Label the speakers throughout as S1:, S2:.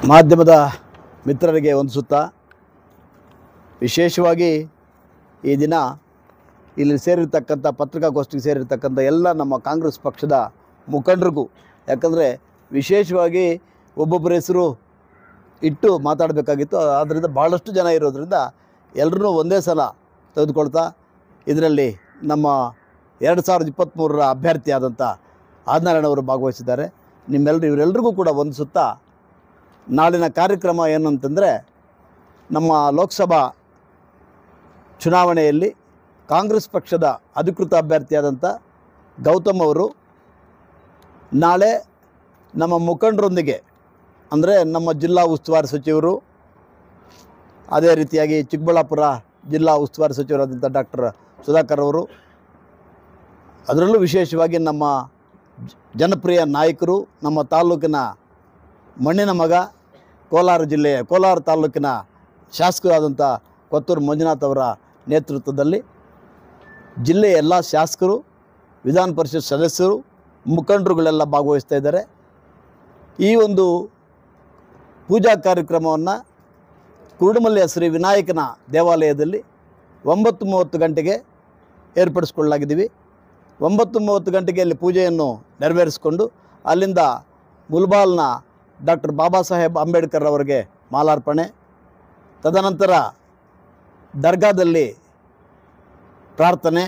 S1: ಮಾಧ್ಯಮದ ಮಿತ್ರರಿಗೆ ಒಂದು ಸುತ್ತ ವಿಶೇಷವಾಗಿ ಈ ದಿನ ಇಲ್ಲಿ ಸೇರಿರ್ತಕ್ಕಂಥ ಪತ್ರಿಕಾಗೋಷ್ಠಿಗೆ ಸೇರಿರ್ತಕ್ಕಂಥ ಎಲ್ಲ ನಮ್ಮ ಕಾಂಗ್ರೆಸ್ ಪಕ್ಷದ ಮುಖಂಡರಿಗೂ ಯಾಕಂದರೆ ವಿಶೇಷವಾಗಿ ಒಬ್ಬೊಬ್ಬರ ಹೆಸರು ಇಟ್ಟು ಮಾತಾಡಬೇಕಾಗಿತ್ತು ಆದ್ದರಿಂದ ಭಾಳಷ್ಟು ಜನ ಇರೋದ್ರಿಂದ ಎಲ್ಲರೂ ಒಂದೇ ಸಲ ತೆಗೆದುಕೊಳ್ತಾ ಇದರಲ್ಲಿ ನಮ್ಮ ಎರಡು ಸಾವಿರದ ಇಪ್ಪತ್ತ್ಮೂರರ ಅಭ್ಯರ್ಥಿ ಆದಂಥ ಆದಿನಾರಾಯಣ ಅವರು ಭಾಗವಹಿಸಿದ್ದಾರೆ ನಿಮ್ಮೆಲ್ಲರೂ ಇವರೆಲ್ಲರಿಗೂ ಕೂಡ ಒಂದು ಸುತ್ತ ನಾಳಿನ ಕಾರ್ಯಕ್ರಮ ಏನು ಅಂತಂದರೆ ನಮ್ಮ ಲೋಕಸಭಾ ಚುನಾವಣೆಯಲ್ಲಿ ಕಾಂಗ್ರೆಸ್ ಪಕ್ಷದ ಅಧಿಕೃತ ಅಭ್ಯರ್ಥಿಯಾದಂಥ ಗೌತಮ್ ಅವರು ನಾಳೆ ನಮ್ಮ ಮುಖಂಡರೊಂದಿಗೆ ಅಂದರೆ ನಮ್ಮ ಜಿಲ್ಲಾ ಉಸ್ತುವಾರಿ ಸಚಿವರು ಅದೇ ರೀತಿಯಾಗಿ ಚಿಕ್ಕಬಳ್ಳಾಪುರ ಜಿಲ್ಲಾ ಉಸ್ತುವಾರಿ ಸಚಿವರಾದಂಥ ಡಾಕ್ಟರ್ ಸುಧಾಕರ್ ಅವರು ಅದರಲ್ಲೂ ವಿಶೇಷವಾಗಿ ನಮ್ಮ ಜ- ಜನಪ್ರಿಯ ನಾಯಕರು ನಮ್ಮ ತಾಲೂಕಿನ ಮಣ್ಣಿನ ಮಗ ಕೋಲಾರ ಜಿಲ್ಲೆಯ ಕೋಲಾರ ತಾಲೂಕಿನ ಶಾಸಕರಾದಂಥ ಕೊತ್ತೂರು ಮಂಜುನಾಥ್ ಅವರ ನೇತೃತ್ವದಲ್ಲಿ ಜಿಲ್ಲೆಯ ಎಲ್ಲ ಶಾಸಕರು ವಿಧಾನ ಪರಿಷತ್ ಸದಸ್ಯರು ಮುಖಂಡರುಗಳೆಲ್ಲ ಭಾಗವಹಿಸ್ತಾ ಇದ್ದಾರೆ ಈ ಒಂದು ಪೂಜಾ ಕಾರ್ಯಕ್ರಮವನ್ನು ಕುರುಡುಮಲ್ಲೆಯ ಶ್ರೀ ವಿನಾಯಕನ ದೇವಾಲಯದಲ್ಲಿ ಒಂಬತ್ತು ಮೂವತ್ತು ಗಂಟೆಗೆ ಏರ್ಪಡಿಸ್ಕೊಳ್ಳಲಾಗಿದ್ದೀವಿ ಒಂಬತ್ತು ಮೂವತ್ತು ಗಂಟೆಗೆ ಅಲ್ಲಿ ಪೂಜೆಯನ್ನು ನೆರವೇರಿಸಿಕೊಂಡು ಅಲ್ಲಿಂದ ಮುಲ್ಬಾಲ್ನ ಡಾಕ್ಟರ್ ಬಾಬಾ ಸಾಹೇಬ್ ಅಂಬೇಡ್ಕರ್ ಅವರಿಗೆ ಮಾಲಾರ್ಪಣೆ ತದನಂತರ ದರ್ಗಾದಲ್ಲಿ ಪ್ರಾರ್ಥನೆ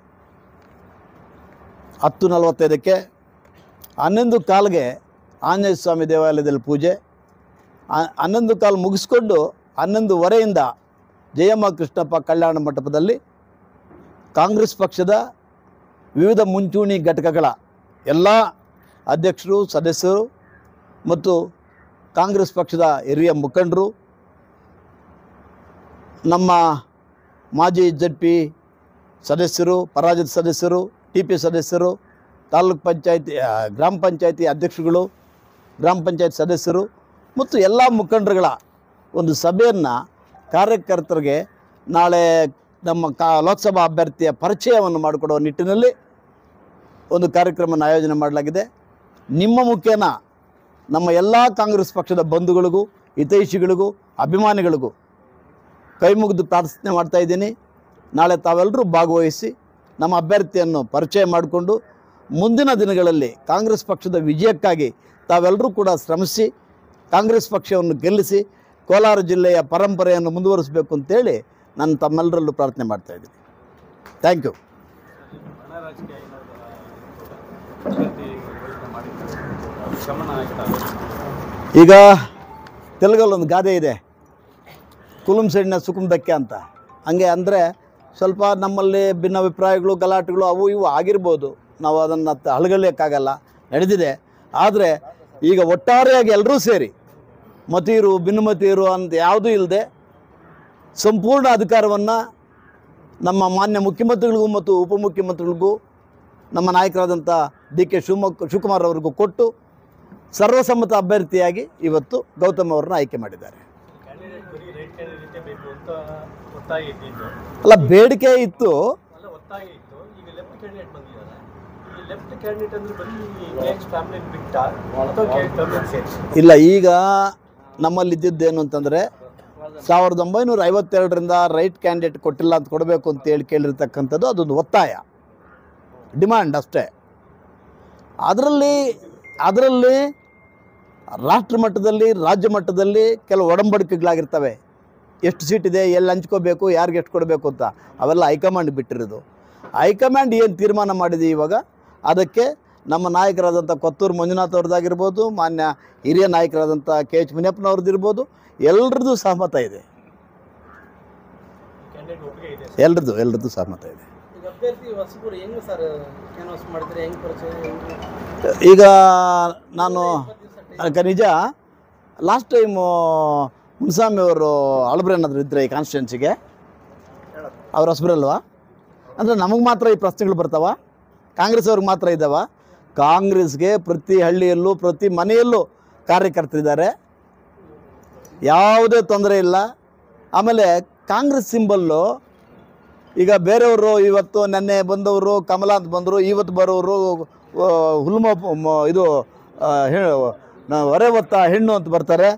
S1: ಹತ್ತು ನಲವತ್ತೈದಕ್ಕೆ ಹನ್ನೊಂದು ಕಾಲ್ಗೆ ಆಂಜನೇಯ ಸ್ವಾಮಿ ದೇವಾಲಯದಲ್ಲಿ ಪೂಜೆ ಆ- ಹನ್ನೊಂದು ಕಾಲು ಮುಗಿಸ್ಕೊಂಡು ಹನ್ನೊಂದುವರೆಯಿಂದ ಜಯಮ್ಮ ಕೃಷ್ಣಪ್ಪ ಕಲ್ಯಾಣ ಮಂಟಪದಲ್ಲಿ ಕಾಂಗ್ರೆಸ್ ಪಕ್ಷದ ವಿವಿಧ ಮುಂಚೂಣಿ ಘಟಕಗಳ ಎಲ್ಲ ಅಧ್ಯಕ್ಷರು ಸದಸ್ಯರು ಮತ್ತು ಕಾಂಗ್ರೆಸ್ ಪಕ್ಷದ ಹಿರಿಯ ಮುಖಂಡರು ನಮ್ಮ ಮಾಜಿ ಜಡ್ ಪಿ ಸದಸ್ಯರು ಪರಾಜಿತ ಸದಸ್ಯರು ಟಿ ಪಿ ಸದಸ್ಯರು ತಾಲೂಕ್ ಪಂಚಾಯತಿ ಆ, ಗ್ರಾಮ ಪಂಚಾಯತಿ ಅಧ್ಯಕ್ಷರುಗಳು ಗ್ರಾಮ ಪಂಚಾಯತ್ ಸದಸ್ಯರು ಮತ್ತು ಎಲ್ಲ ಮುಖಂಡರುಗಳ ಒಂದು ಸಭೆಯನ್ನು ಕಾರ್ಯಕರ್ತರಿಗೆ ನಾಳೆ ನಮ್ಮ ಕಾ ಲೋಕಸಭಾ ಅಭ್ಯರ್ಥಿಯ ಪರಿಚಯವನ್ನು ಮಾಡಿಕೊಡುವ ನಿಟ್ಟಿನಲ್ಲಿ ಒಂದು ಕಾರ್ಯಕ್ರಮನ ಆಯೋಜನೆ ಮಾಡಲಾಗಿದೆ ನಿಮ್ಮ ಮುಖೇನ ನಮ್ಮ ಎಲ್ಲ ಕಾಂಗ್ರೆಸ್ ಪಕ್ಷದ ಬಂಧುಗಳಿಗೂ ಹಿತೈಷಿಗಳಿಗೂ ಅಭಿಮಾನಿಗಳಿಗೂ ಕೈ ಮುಗಿದು ಪ್ರಾರ್ಥನೆ ಮಾಡ್ತಾ ಇದ್ದೀನಿ ನಾಳೆ ತಾವೆಲ್ಲರೂ ಭಾಗವಹಿಸಿ ನಮ್ಮ ಅಭ್ಯರ್ಥಿಯನ್ನು ಪರಿಚಯ ಮಾಡಿಕೊಂಡು ಮುಂದಿನ ದಿನಗಳಲ್ಲಿ ಕಾಂಗ್ರೆಸ್ ಪಕ್ಷದ ವಿಜಯಕ್ಕಾಗಿ ತಾವೆಲ್ಲರೂ ಕೂಡ ಶ್ರಮಿಸಿ ಕಾಂಗ್ರೆಸ್ ಪಕ್ಷವನ್ನು ಗೆಲ್ಲಿಸಿ ಕೋಲಾರ ಜಿಲ್ಲೆಯ ಪರಂಪರೆಯನ್ನು ಮುಂದುವರಿಸಬೇಕು ಅಂತೇಳಿ ನಾನು ತಮ್ಮೆಲ್ಲರಲ್ಲೂ ಪ್ರಾರ್ಥನೆ ಮಾಡ್ತಾ ಇದ್ದೀನಿ ಥ್ಯಾಂಕ್ ಯು
S2: ಹಣ ರಾಜಕೀಯ ಏನಾದ್ರು ಅಭ್ಯರ್ಥಿ ಘೋಷಣೆ ಮಾಡಿದ್ದಾರೆ ಶಮನ ಆಯ್ತಾ
S1: ಈಗ ತೆಲುಗಲ್ಲೊಂದು ಗಾದೆ ಇದೆ ಕುಲುಂ ಸೆಣ್ಣ ಸುಕುಂ ದಕ್ಕೆ ಅಂತ ಹಂಗೆ ಅಂದರೆ ಸ್ವಲ್ಪ ನಮ್ಮಲ್ಲಿ ಭಿನ್ನಾಭಿಪ್ರಾಯಗಳು ಗಲಾಟೆಗಳು ಅವು ಇವು ಆಗಿರ್ಬೋದು ನಾವು ಅದನ್ನು ಅಳಗಲಿಯಕ್ಕಾಗಲ್ಲ ನಡೆದಿದೆ ಆದರೆ ಈಗ ಒಟ್ಟಾರೆಯಾಗಿ ಎಲ್ಲರೂ ಸೇರಿ ಮತೀರು ಭಿನ್ನಮತೀರು ಅಂತ ಯಾವುದೂ ಇಲ್ಲದೆ ಸಂಪೂರ್ಣ ಅಧಿಕಾರವನ್ನು ನಮ್ಮ ಮಾನ್ಯ ಮುಖ್ಯಮಂತ್ರಿಗಳಿಗೂ ಮತ್ತು ಉಪಮುಖ್ಯಮಂತ್ರಿಗಳಿಗೂ ನಮ್ಮ ನಾಯಕರಾದಂಥ ಡಿ ಕೆ ಶಿವಮೊಗ್ಗ ಶಿವಕುಮಾರ್ ಅವರಿಗೂ ಕೊಟ್ಟು ಸರ್ವಸಮ್ಮತ ಅಭ್ಯರ್ಥಿಯಾಗಿ ಇವತ್ತು ಗೌತಮ್ ಅವರನ್ನ ಆಯ್ಕೆ ಮಾಡಿದ್ದಾರೆ
S2: ಕ್ಯಾಂಡಿಡೇಟ್ ಬರೀ ರೈಟ್ ಕ್ಯಾಂಡಿಡೇಟೇ ಬೇಕು ಅಂತ ಒತ್ತಾಯ ಇದ್ದಿದ್ದು
S1: ಅಲ್ಲ ಬೇಡಿಕೆ ಇತ್ತು
S2: ಅಲ್ಲ ಒತ್ತಾಯ ಇತ್ತು ಈಗ ಲೆಫ್ಟ್ ಕ್ಯಾಂಡಿಡೇಟ್ ಬಂದಿದ್ದಾರೆ ಈ ಲೆಫ್ಟ್ ಕ್ಯಾಂಡಿಡೇಟ್ ಅಂದ್ರೆ ಬರೀ ನೇಕ್ಸ್ಟ್ ಫ್ಯಾಮಿಲಿ ಬಿಟ್ಟ ಅಥವಾ ಕ್ಯಾಂಡಿಡೇಟ್ ಸೇರಿಸಿ
S1: ಇಲ್ಲ ಈಗ ನಮ್ಮಲ್ಲಿ ಇದ್ದಿದ್ದೇನು ಅಂತಂದರೆ ಸಾವಿರದ ಒಂಬೈನೂರ ಐವತ್ತೆರಡರಿಂದ ರೈಟ್ ಕ್ಯಾಂಡಿಡೇಟ್ ಕೊಟ್ಟಿಲ್ಲ ಅಂತ ಕೊಡಬೇಕು ಅಂತೇಳಿ ಕೇಳಿರ್ತಕ್ಕಂಥದ್ದು ಅದೊಂದು ಒತ್ತಾಯ ಡಿಮ್ಯಾಂಡ್ ಅಷ್ಟೇ ಅದರಲ್ಲಿ ಅದರಲ್ಲಿ ರಾಷ್ಟ್ರ ಮಟ್ಟದಲ್ಲಿ ರಾಜ್ಯ ಮಟ್ಟದಲ್ಲಿ ಕೆಲವು ಒಡಂಬಡಿಕೆಗಳಾಗಿರ್ತವೆ ಎಷ್ಟು ಸೀಟ್ ಇದೆ ಎಲ್ಲಿ ಹಂಚ್ಕೋಬೇಕು ಯಾರಿಗೆ ಎಷ್ಟು ಕೊಡಬೇಕು ಅಂತ ಅವೆಲ್ಲ ಹೈಕಮಾಂಡ್ ಬಿಟ್ಟಿರೋದು ಹೈಕಮಾಂಡ್ ಏನು ತೀರ್ಮಾನ ಮಾಡಿದೆ ಇವಾಗ ಅದಕ್ಕೆ ನಮ್ಮ ನಾಯಕರಾದಂಥ ಕೊತ್ತೂರು ಮಂಜುನಾಥ್ ಅವ್ರದ್ದಾಗಿರ್ಬೋದು ಮಾನ್ಯ ಹಿರಿಯ ನಾಯಕರಾದಂಥ ಕೆ ಎಚ್ ಮುನಿಯಪ್ಪನವ್ರದ್ದಿರ್ಬೋದು ಎಲ್ಲರದ್ದು ಸಹಮತ ಇದೆ
S2: ಕ್ಯಾಂಡಿಡೇಟ್ ಒಪ್ಪಿಗೆ ಇದೆ
S1: ಎಲ್ರದ್ದು ಎಲ್ರದ್ದು ಸಹಮತ ಇದೆ
S3: ಈಗ ಅಭ್ಯರ್ಥಿ ಹೊಸಬರು ಹೆಂಗ್ ಸರ್ ಕ್ಯಾನ್ವಾಸ್ ಮಾಡಿದ್ರೆ ಹೆಂಗ್ ಪರಿಚಯ ಹೆಂಗ್
S1: ಈಗ ನಾನು ಅದಕ್ಕೆ ನಿಜ ಲಾಸ್ಟ್ ಟೈಮು ಮುನ್ಸ್ವಾಮಿ ಅವರು ಅಳಬ್ರೇನಾದ್ರು ಇದ್ದರೆ ಈ ಕಾನ್ಸ್ಟಿಟ್ಯೂನ್ಸಿಗೆ ಅವ್ರು ಹೊಸಬ್ರಲ್ವಾ ಅಂದರೆ ನಮಗೆ ಮಾತ್ರ ಈ ಪ್ರಶ್ನೆಗಳು ಬರ್ತಾವ ಕಾಂಗ್ರೆಸ್ ಅವ್ರಿಗೆ ಮಾತ್ರ ಇದ್ದಾವ ಕಾಂಗ್ರೆಸ್ಗೆ ಪ್ರತಿ ಹಳ್ಳಿಯಲ್ಲೂ ಪ್ರತಿ ಮನೆಯಲ್ಲೂ ಕಾರ್ಯಕರ್ತರಿದ್ದಾರೆ ಯಾವುದೇ ತೊಂದರೆ ಇಲ್ಲ ಆಮೇಲೆ ಕಾಂಗ್ರೆಸ್ ಸಿಂಬಲ್ಲು ಈಗ ಬೇರೆಯವರು ಇವತ್ತು ನೆನ್ನೆ ಬಂದವರು ಕಮಲ ಅಂತ ಬಂದರು ಇವತ್ತು ಬರೋರು ಹುಲ್ಮ ಮ- ಇದು ಆ, ಹೆ- ನ- ಹೊರೆ ಹೊತ್ತ ಹೆಣ್ಣು ಅಂತ ಬರ್ತಾರೆ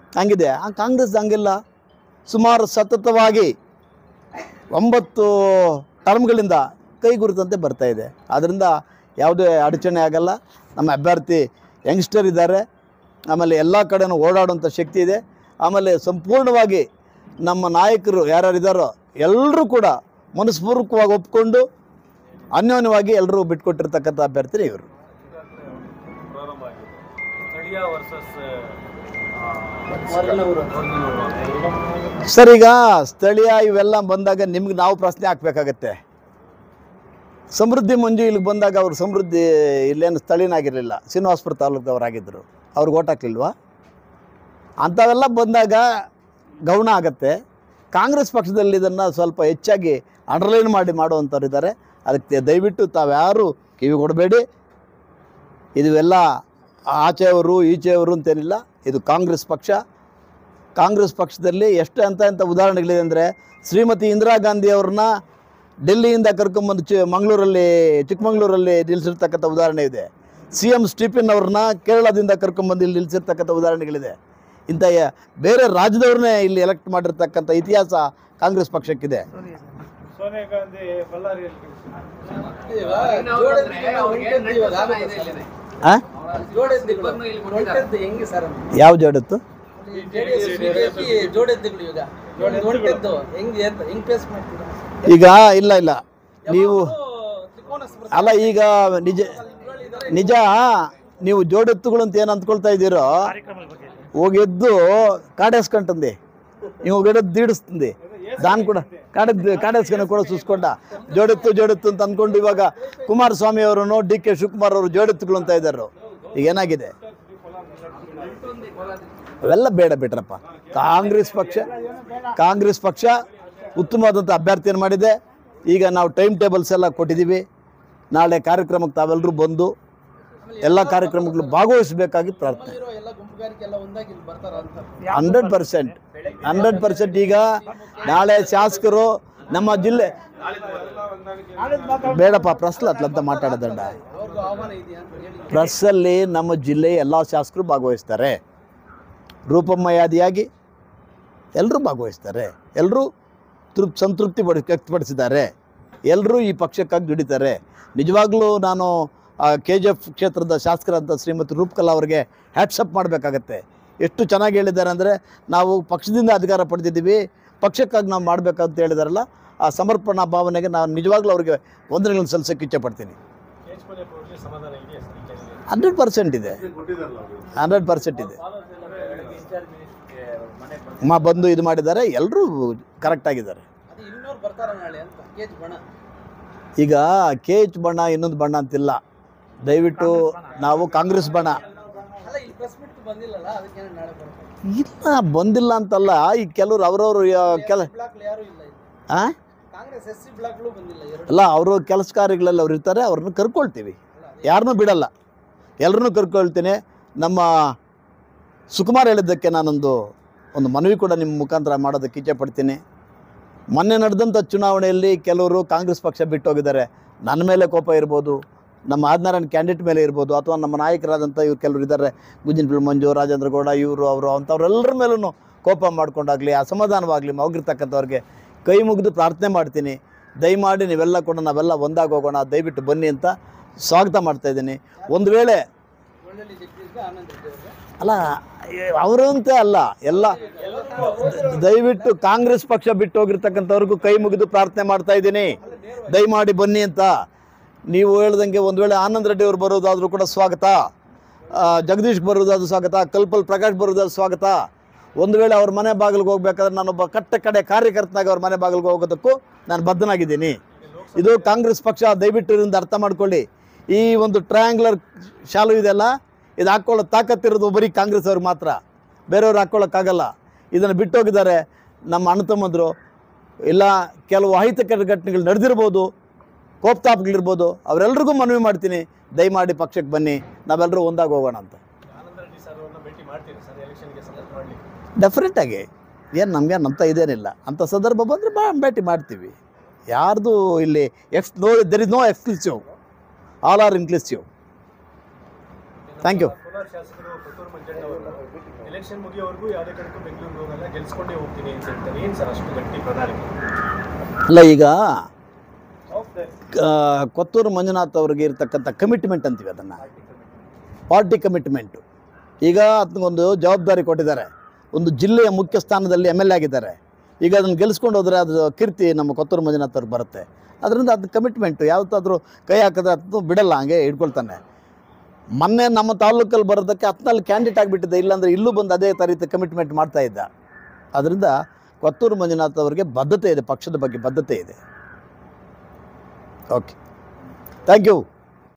S1: ಹಂಗಿದೆ ಆ ಕಾಂಗ್ರೆಸ್ ಹಂಗಿಲ್ಲ ಸುಮಾರು ಸತತವಾಗಿ ಒಂಬತ್ತು ಟರ್ಮ್ಗಳಿಂದ ಕೈಗುರುತಂತೆ ಬರ್ತಾ ಇದೆ ಆದ್ದರಿಂದ ಯಾವುದೇ ಅಡಚಣೆ ಆಗಲ್ಲ ನಮ್ಮ ಅಭ್ಯರ್ಥಿ ಯಂಗ್ಸ್ಟರ್ ಇದ್ದಾರೆ ಆಮೇಲೆ ಎಲ್ಲ ಕಡೆನೂ ಓಡಾಡುವಂಥ ಶಕ್ತಿ ಇದೆ ಆಮೇಲೆ ಸಂಪೂರ್ಣವಾಗಿ ನಮ್ಮ ನಾಯಕರು ಯಾರ್ಯಾರು ಇದ್ದಾರೋ ಎಲ್ಲರೂ ಕೂಡ ಮನಸ್ಪೂರ್ವಕವಾಗಿ ಒಪ್ಕೊಂಡು ಅನ್ಯೋನ್ಯವಾಗಿ ಎಲ್ಲರೂ ಬಿಟ್ಕೊಟ್ಟಿರ್ತಕ್ಕಂಥ ಅಭ್ಯರ್ಥಿ ಇವರು
S2: ಪ್ರಾರಂಭ ಆಗಿದೆ ಸ್ಥಳೀಯ ವರ್ಸಸ್
S3: ಹೊರಗಿನವರು.
S1: ಸರ್ ಈಗ ಸ್ಥಳೀಯ ಇವೆಲ್ಲ ಬಂದಾಗ ನಿಮ್ಗೆ ನಾವು ಪ್ರಶ್ನೆ ಹಾಕ್ಬೇಕಾಗತ್ತೆ ಸಮೃದ್ಧಿ ಮಂಜು ಇಲ್ಲಿಗೆ ಬಂದಾಗ ಅವರು ಸಮೃದ್ಧಿ ಇಲ್ಲೇನು ಸ್ಥಳೀಯನಾಗಿರಲಿಲ್ಲ ಶ್ರೀನಿವಾಸಪುರ ತಾಲೂಕದವರಾಗಿದ್ದರು ಅವ್ರಿಗೆ ಓಟ್ ಹಾಕ್ಲಿಲ್ವಾ ಅಂಥವೆಲ್ಲ ಬಂದಾಗ ಗೌಣ ಆಗತ್ತೆ ಕಾಂಗ್ರೆಸ್ ಪಕ್ಷದಲ್ಲಿ ಇದನ್ನು ಸ್ವಲ್ಪ ಹೆಚ್ಚಾಗಿ ಅಂಡರ್ಲೈನ್ ಮಾಡಿ ಮಾಡುವಂಥವ್ರು ಇದ್ದಾರೆ ಅದಕ್ಕೆ ದಯವಿಟ್ಟು ತಾವ್ಯಾರು ಕಿವಿ ಕೊಡಬೇಡಿ ಇದುವೆಲ್ಲ ಆಚೆಯವರು ಈಚೆಯವರು ಅಂತೇನಿಲ್ಲ ಇದು ಕಾಂಗ್ರೆಸ್ ಪಕ್ಷ ಕಾಂಗ್ರೆಸ್ ಪಕ್ಷದಲ್ಲಿ ಎಷ್ಟು ಅಂತ ಅಂತ ಉದಾಹರಣೆಗಳಿದೆ ಅಂದರೆ ಶ್ರೀಮತಿ ಇಂದಿರಾ ಗಾಂಧಿ ಅವ್ರನ್ನ ಡೆಲ್ಲಿಯಿಂದ ಕರ್ಕೊಂಬಂದು ಚಿ ಮಂಗಳೂರಲ್ಲಿ ಚಿಕ್ಕಮಂಗ್ಳೂರಲ್ಲಿ ನಿಲ್ಲಿಸಿರ್ತಕ್ಕಂಥ ಉದಾಹರಣೆ ಇದೆ ಸಿ ಎಮ್ ಸ್ಟೀಫನ್ ಅವ್ರನ್ನ ಕೇರಳದಿಂದ ಕರ್ಕೊಂಬಂದು ಇಲ್ಲಿ ನಿಲ್ಲಿಸಿರ್ತಕ್ಕಂಥ ಉದಾಹರಣೆಗಳಿದೆ ಇಂಥ ಯ- ಬೇರೆ ರಾಜ್ಯದವ್ರನ್ನೇ ಇಲ್ಲಿ ಎಲೆಕ್ಟ್ ಮಾಡಿರ್ತಕ್ಕಂಥ ಇತಿಹಾಸ ಕಾಂಗ್ರೆಸ್ ಪಕ್ಷಕ್ಕಿದೆ
S2: ಸೋನಿಯಾ ಗಾಂಧಿ ಬಳ್ಳಾರಿಯಲ್ಲಿ
S3: ಇವಾಗ ಜೋಡೆತ್ತಿಗಳು ಹೊಂಟಿದ್ದು ಇವಾಗ ಆಗುತ್ತೆ ಸರ್.
S1: ಹಾಂ
S3: ಜೋಡೆತ್ತಿಗಳು ಹೊಂಟಿದ್ದು ಹೆಂಗೆ ಸರ್ ಅದು?
S1: ಯಾವ ಜೋಡತ್ತು
S3: JDS, BJP ಜೋಡೆತ್ತಿಗಳು ಈಗ ಹೊಂಟಿದ್ದು ಹೆಂಗೆ ಅಂತ ಹೆಂಗ್ ಫೇಸ್ ಮಾಡ್ತೀರಾ
S1: ಈಗ ಇಲ್ಲ ಇಲ್ಲ ನೀವು
S3: ಯಾವಾಗ್ಲೂ ತ್ರಿಕೋನ ಸ್ಪರ್ಧೆ
S1: ಅಲ್ಲ ಈಗ ನಿಜ ನಿಜ ನೀವು ಜೋಡೆತ್ತುಗಳು ಅಂತ ಏನು ಅಂದ್ಕೊಳ್ತಾ ಇದ್ದೀರೋ ಹೋಗಿ ಎದ್ದು ಕಾಡೇಸ್ಕೊಂಟಂದೆ ನೀವು ಗಿಡದ ದೀಡಿಸ್ತಂದೆ ದಾನ್ ಕೂಡ ಕಾಡದ್ ಕಾಡೇಸ್ಕೊಂಡು ಕೂಡ ಸುಸ್ಕೊಂಡ ಜೋಡೆತ್ತು ಜೋಡೆತ್ತು ಅಂತ ಅಂದ್ಕೊಂಡು ಇವಾಗ ಕುಮಾರಸ್ವಾಮಿ ಅವರನ್ನು ಡಿ ಕೆ ಶಿವಕುಮಾರ್ ಅವರು ಜೋಡೆತ್ತುಗಳು ಅಂತ ಇದ್ದಾರೆ ಈಗ ಏನಾಗಿದೆ ಅವೆಲ್ಲ ಬೇಡ ಬಿಟ್ರಪ್ಪ ಕಾಂಗ್ರೆಸ್ ಪಕ್ಷ ಕಾಂಗ್ರೆಸ್ ಪಕ್ಷ ಉತ್ತಮವಾದಂಥ ಅಭ್ಯರ್ಥಿಯನ್ನು ಮಾಡಿದೆ ಈಗ ನಾವು ಟೈಮ್ ಟೇಬಲ್ಸ್ ಎಲ್ಲ ಕೊಟ್ಟಿದ್ದೀವಿ ನಾಳೆ ಕಾರ್ಯಕ್ರಮಕ್ಕೆ ತಾವೆಲ್ಲರೂ ಬಂದು ಎಲ್ಲ ಕಾರ್ಯಕ್ರಮಗಳು ಭಾಗವಹಿಸಬೇಕಾಗಿ ಪ್ರಾರ್ಥನೆ
S3: ಇರೋ ಎಲ್ಲ ಗುಂಪುಗಾರಿಕೆ ಎಲ್ಲ ಒಂದಾಗಿ ಇಲ್ಲಿ ಬರ್ತಾರ ಅಂತ
S1: ಹಂಡ್ರೆಡ್ ಪರ್ಸೆಂಟ್ ಹಂಡ್ರೆಡ್ ಪರ್ಸೆಂಟ್ ಈಗ ನಾಳೆ ಶಾಸಕರು ನಮ್ಮ ಜಿಲ್ಲೆ ಬೇಡಪ್ಪ ಪ್ರಶ್ನೆ ಅತ್ಲಂತ ಮಾತಾಡೋದಂಡ
S3: ಅವ್ರಿಗೂ ಆಹ್ವಾನ ಇದೆಯಾ ಅಂತ ಹೇಳಿ
S1: ಪ್ರೆಸ್ಸಲ್ಲಿ ನಮ್ಮ ಜಿಲ್ಲೆಯ ಎಲ್ಲ ಶಾಸಕರು ಭಾಗವಹಿಸ್ತಾರೆ ರೂಪಮ್ಮ ಯಾದಿಯಾಗಿ ಎಲ್ಲರೂ ಭಾಗವಹಿಸ್ತಾರೆ ಎಲ್ಲರೂ ತೃಪ್ ಸಂತೃಪ್ತಿ ಪಡಿ ವ್ಯಕ್ತಪಡಿಸಿದ್ದಾರೆ ಎಲ್ಲರೂ ಈ ಪಕ್ಷಕ್ಕಾಗಿ ದುಡಿತಾರೆ ನಿಜವಾಗ್ಲೂ ನಾನು ಕೆ ಜಿ ಎಫ್ ಕ್ಷೇತ್ರದ ಶಾಸಕರಂತ ಶ್ರೀಮತಿ ರೂಪಕಲಾ ಅವರಿಗೆ ಹ್ಯಾಟ್ಸಪ್ ಮಾಡಬೇಕಾಗತ್ತೆ ಎಷ್ಟು ಚೆನ್ನಾಗಿ ಹೇಳಿದ್ದಾರೆ ಅಂದರೆ ನಾವು ಪಕ್ಷದಿಂದ ಅಧಿಕಾರ ಪಡೆದಿದ್ದೀವಿ ಪಕ್ಷಕ್ಕಾಗಿ ನಾವು ಮಾಡಬೇಕಂತ ಹೇಳಿದಾರಲ್ಲ ಆ ಸಮರ್ಪಣಾ ಭಾವನೆಗೆ ನಾನು ನಿಜವಾಗ್ಲೂ ಅವರಿಗೆ ವಂದನೆಗಳನ್ನು ಸಲ್ಲಿಸೋಕ್ಕೆ ಇಚ್ಛೆಪಡ್ತೀನಿ
S2: ಎಚ್ ಮನೆಯಪ್ಪ ಅವ್ರಿಗೆ ಸಮಾಧಾನ ಇದೆಯಾ ಸರ್ ಈ ಟೈಮಲ್ಲಿ?
S1: ಹಂಡ್ರೆಡ್ ಪರ್ಸೆಂಟ್ ಇದೆ ಹಂಡ್ರೆಡ್ ಪರ್ಸೆಂಟ್ ಇದೆ ಮಾ ಬಂದು ಇದು ಮಾಡಿದ್ದಾರೆ ಎಲ್ಲರೂ ಕರೆಕ್ಟ್ ಆಗಿದ್ದಾರೆ
S3: ಅದು ಇನ್ನೂರು ಬರ್ತಾರ ನಾಳೆ ಅಂತ ಕೇಜ್ ಬಣ
S1: ಈಗ ಕೆ ಎಚ್ ಬಣ್ಣ ಇನ್ನೊಂದು ಬಣ್ಣ ಅಂತಿಲ್ಲ ದಯವಿಟ್ಟು ನಾವು ಕಾಂಗ್ರೆಸ್ ಬಣ್ಣ
S3: ಅಲ್ಲ ಇಲ್ಲಿ ಪ್ರೆಸ್ ಮೀಟ್ ಬಂದಿಲ್ಲಲ್ಲ ಅದಕ್ಕೆ ನಾಳೆ ಬರ್ತಾರೆ
S1: ಇಲ್ಲ ಬಂದಿಲ್ಲ ಅಂತಲ್ಲ ಈ ಕೆಲವರು ಅವರವರು ಕೆಲ
S3: ಬ್ಲಾಕ್ ಯಾರು ಇಲ್ಲ ಇಲ್ಲಿ
S1: ಆ?
S3: ಕಾಂಗ್ರೆಸ್ ಎಸ್ ಸಿ ಬ್ಲಾಕ್ಗಳು ಬಂದಿಲ್ಲ ಎರಡು
S1: ಅಲ್ಲ ಅವರು ಕೆಲಸ ಕಾರ್ಯಗಳಲ್ಲಿ ಅವ್ರು ಇರ್ತಾರೆ ಅವ್ರನ್ನ ಕರ್ಕೊಳ್ತೀವಿ ಯಾರನ್ನೂ ಬಿಡಲ್ಲ ಎಲ್ಲರನ್ನೂ ಕರ್ಕೊಳ್ತೀನಿ ನಮ್ಮ ಸುಕುಮಾರ್ ಹೇಳಿದ್ದಕ್ಕೆ ನಾನೊಂದು ಒಂದು ಮನವಿ ಕೂಡ ನಿಮ್ಮ ಮುಖಾಂತರ ಮಾಡೋದಕ್ಕೆ ಇಚ್ಛೆ ಪಡ್ತೀನಿ ಮೊನ್ನೆ ನಡೆದಂಥ ಚುನಾವಣೆಯಲ್ಲಿ ಕೆಲವರು ಕಾಂಗ್ರೆಸ್ ಪಕ್ಷ ಬಿಟ್ಟು ಹೋಗಿದ್ದಾರೆ ನನ್ನ ಮೇಲೆ ಕೋಪ ಇರ್ಬೋದು ನಮ್ಮ ಆದಿನಾರಾಯಣ ಕ್ಯಾಂಡಿಡೇಟ್ ಮೇಲೆ ಇರ್ಬೋದು ಅಥವಾ ನಮ್ಮ ನಾಯಕರಾದಂಥ ಇವ್ರು ಕೆಲವರು ಇದ್ದಾರೆ ಗುಂಜಿನಪಿಲ್ ಮಂಜು ರಾಜೇಂದ್ರ ಗೌಡ ಇವರು ಅವರು ಅಂಥವ್ರೆಲ್ಲರ ಮೇಲೂ ಕೋಪ ಮಾಡ್ಕೊಂಡಾಗಲಿ ಅಸಮಾಧಾನವಾಗಲಿ ಮೌಗಿರ್ತಕ್ಕಂಥವ್ರಿಗೆ ಕೈ ಮುಗಿದು ಪ್ರಾರ್ಥನೆ ಮಾಡ್ತೀನಿ ದಯಮಾಡಿ ನೀವೆಲ್ಲ ಕೂಡ ನಾವೆಲ್ಲ ಒಂದಾಗಿ ಹೋಗೋಣ ದಯವಿಟ್ಟು ಬನ್ನಿ ಅಂತ ಸ್ವಾಗತ ಮಾಡ್ತಾ ಇದ್ದೀನಿ ಒಂದು ವೇಳೆ
S3: ಒಳ್ಳೊಳ್ಳೆ ಜಗ್ಗಿದ್ರೆ ಆನಂದ್ ರೆಡ್ಡಿ ಅವ್ರಿಗೆ
S1: ಅಲ್ಲ ಅವರು ಅಂತ ಅಲ್ಲ ಎಲ್ಲ ದ- ದಯವಿಟ್ಟು ಕಾಂಗ್ರೆಸ್ ಪಕ್ಷ ಬಿಟ್ಟು ಹೋಗಿರ್ತಕ್ಕಂಥವ್ರಿಗೂ ಕೈ ಮುಗಿದು ಪ್ರಾರ್ಥನೆ ಮಾಡ್ತಾ ಇದ್ದೀನಿ ದಯಮಾಡಿ ಬನ್ನಿ ಅಂತ ನೀವು ಹೇಳ್ದಂಗೆ ಒಂದು ವೇಳೆ ಆನಂದ್ ರೆಡ್ಡಿ ಅವರು ಬರೋದಾದರೂ ಕೂಡ ಸ್ವಾಗತ ಆ, ಜಗದೀಶ್ ಬರೋದಾದ್ರೂ ಸ್ವಾಗತ ಕಲ್ಪಲ್ ಪ್ರಕಾಶ್ ಬರೋದಾದ್ರೂ ಸ್ವಾಗತ ಒಂದು ವೇಳೆ ಅವ್ರ ಮನೆ ಬಾಗಿಲಿಗೆ ಹೋಗ್ಬೇಕಾದ್ರೆ ನಾನೊಬ್ಬ ಕಟ್ಟ ಕಡೆ ಕಾರ್ಯಕರ್ತನಾಗಿ ಅವ್ರ ಮನೆ ಬಾಗಿಲಿಗೆ ಹೋಗೋದಕ್ಕೂ ನಾನು ಬದ್ಧನಾಗಿದ್ದೀನಿ ಇದು ಕಾಂಗ್ರೆಸ್ ಪಕ್ಷ ದಯವಿಟ್ಟು ಇದರಿಂದ ಅರ್ಥ ಮಾಡ್ಕೊಳ್ಳಿ ಈ ಒಂದು ಟ್ರಯಾಂಗ್ಯುಲರ್ ಶಾಲು ಇದೆಯಲ್ಲ ಇದು ಹಾಕ್ಕೊಳ್ಳೋ ತಾಕತ್ತಿರೋದು ಬರೀ ಕಾಂಗ್ರೆಸ್ ಅವ್ರಿಗೆ ಮಾತ್ರ ಬೇರೆಯವ್ರು ಹಾಕ್ಕೊಳ್ಳೋಕ್ಕಾಗಲ್ಲ ಇದನ್ನು ಬಿಟ್ಟೋಗಿದ್ದಾರೆ ನಮ್ಮ ಅಣ್ಣ ತಮ್ಮಂದರು ಇಲ್ಲ ಕೆಲವು ಅಹಿತಕರ ಘಟನೆಗಳು ನಡೆದಿರ್ಬೋದು ಕೋಪ್ತಾಪ್ಗಳಿರ್ಬೋದು ಅವರೆಲ್ರಿಗೂ ಮನವಿ ಮಾಡ್ತೀನಿ ದಯಮಾಡಿ ಪಕ್ಷಕ್ಕೆ ಬನ್ನಿ ನಾವೆಲ್ಲರೂ ಒಂದಾಗಿ ಹೋಗೋಣ ಅಂತ
S2: ಆನಂದ ರೆಡ್ಡಿ ಸರ್ ಅವ್ರನ್ನ ಭೇಟಿ ಮಾಡ್ತೀರಾ ಸರ್ ಎಲೆಕ್ಷನ್ಗೆ ಸಪೋರ್ಟ್ ಮಾಡಲಿಕ್ಕೆ
S1: ಡೆಫಿನೆಟಾಗಿ ಏನು ನಮಗೆ ಅಂತ ಇದೇನಿಲ್ಲ ಅಂಥ ಸಂದರ್ಭ ಬಂದರೆ ಬಾ ಭೇಟಿ ಮಾಡ್ತೀವಿ ಯಾರ್ದು ಇಲ್ಲಿ ex no there is no exclusive all are inclusive thank you
S2: Kolara ಶಾಸಕರು ಪುತ್ತೂರು ಮಂಜಣ್ಣ ಅವರು ಎಲೆಕ್ಷನ್ ಮುಗಿಯೋವರೆಗೂ ಯಾವುದೇ ಕಡೆಗೂ ಬೆಂಗಳೂರಿಗೆ ಹೋಗಲ್ಲ ಗೆಲ್ಸ್ಕೊಂಡೇ ಹೋಗ್ತೀನಿ ಅಂತ ಹೇಳ್ತಾರೆ ಏನು ಸರ್ ಅಷ್ಟು ಗಟ್ಟಿ ಪ್ರಣಾಳಿಕೆ
S1: ಅಲ್ಲ ಈಗ ಆ, ಕೊತ್ತೂರು ಮಂಜುನಾಥ್ ಅವ್ರಿಗೆ ಇರ್ತಕ್ಕಂಥ ಕಮಿಟ್ಮೆಂಟ್ ಅಂತೀವಿ ಅದನ್ನು ಪಾರ್ಟಿ ಕಮಿಟ್ಮೆಂಟು ಈಗ ಅದಕ್ಕೊಂದು ಜವಾಬ್ದಾರಿ ಕೊಟ್ಟಿದ್ದಾರೆ ಒಂದು ಜಿಲ್ಲೆಯ ಮುಖ್ಯ ಸ್ಥಾನದಲ್ಲಿ ಎಮ್ ಎಲ್ ಎ ಆಗಿದ್ದಾರೆ ಈಗ ಅದನ್ನು ಗೆಲ್ಲಿಸ್ಕೊಂಡು ಹೋದರೆ ಅದು ಕೀರ್ತಿ ನಮ್ಮ ಕೊತ್ತೂರು ಮಂಜುನಾಥ್ ಅವ್ರಿಗೆ ಬರುತ್ತೆ ಅದರಿಂದ ಅದು ಕಮಿಟ್ಮೆಂಟು ಯಾವತ್ತಾದರೂ ಕೈ ಹಾಕಿದ್ರೆ ಅದು ಬಿಡಲ್ಲ ಹಂಗೆ ಹಿಡ್ಕೊಳ್ತಾನೆ ಮೊನ್ನೆ ನಮ್ಮ ತಾಲೂಕಲ್ಲಿ ಬರೋದಕ್ಕೆ ಹತ್ನಲ್ಲಿ ಕ್ಯಾಂಡಿಡೇಟ್ ಆಗಿಬಿಟ್ಟಿದೆ ಇಲ್ಲಾಂದರೆ ಇಲ್ಲೂ ಬಂದು ಅದೇ ರೀತಿ ಕಮಿಟ್ಮೆಂಟ್ ಮಾಡ್ತಾ ಇದ್ದ ಅದರಿಂದ ಕೊತ್ತೂರು ಮಂಜುನಾಥ್ ಅವರಿಗೆ ಬದ್ಧತೆ ಇದೆ ಪಕ್ಷದ ಬಗ್ಗೆ ಬದ್ಧತೆ ಇದೆ ಓಕೆ ಥ್ಯಾಂಕ್ ಯು